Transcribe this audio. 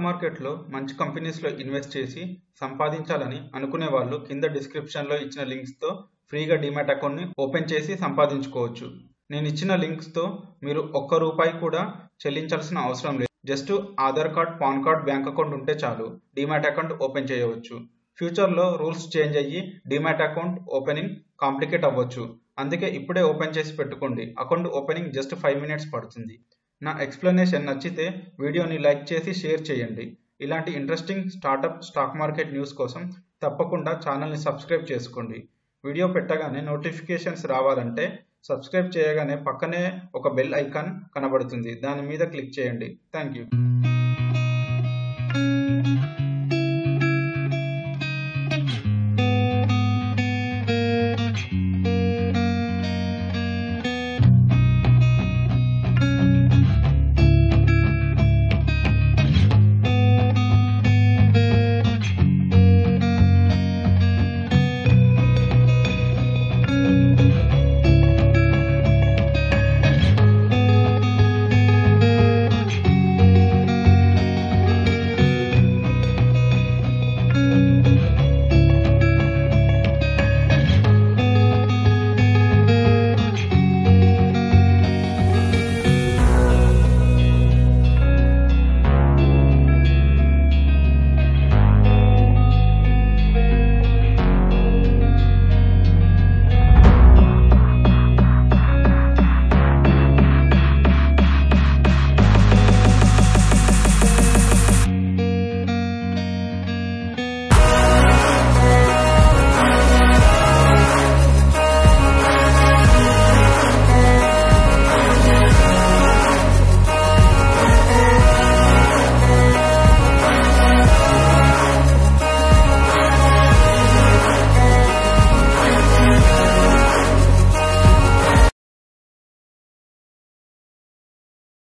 మార్కెట్లో మంచి కంపెనీస్లో ఇన్వెస్ట్ చేసి సంపాదించాలని అనుకునే వాళ్ళు కింద డిస్క్రిప్షన్లో ఇచ్చిన లింక్స్తో ఫ్రీగా డిమాట్ అకౌంట్ని ఓపెన్ చేసి సంపాదించుకోవచ్చు నేను ఇచ్చిన లింక్స్తో మీరు ఒక్క రూపాయి కూడా చెల్లించాల్సిన అవసరం లేదు just Aadhaar card PAN card bank account ఉంటే చాలు డిమాట్ అకౌంట్ ఓపెన్ చేయవచ్చు ఫ్యూచర్లో రూల్స్ చేంజ్ అయ్యి డిమాట్ అకౌంట్ ఓపెనింగ్ కాంప్లికేట్ అవ్వచ్చు అందుకే ఇప్పుడే ఓపెన్ చేసి పెట్టుకోండి account opening just five minutes పడుతుంది నా ఎక్స్ప్లెనేషన్ నచ్చితే వీడియోని లైక్ చేసి షేర్ చేయండి ఇలాంటి interesting startup stock market news కోసం తప్పకుండా ఛానల్ని సబ్స్క్రైబ్ చేసుకోండి వీడియో పెట్టగానే నోటిఫికేషన్స్ రావాలంటే సబ్స్క్రైబ్ చేయగానే పక్కనే ఒక బెల్ ఐకాన్ కనబడుతుంది దాని మీద క్లిక్ చేయండి థ్యాంక్ యూ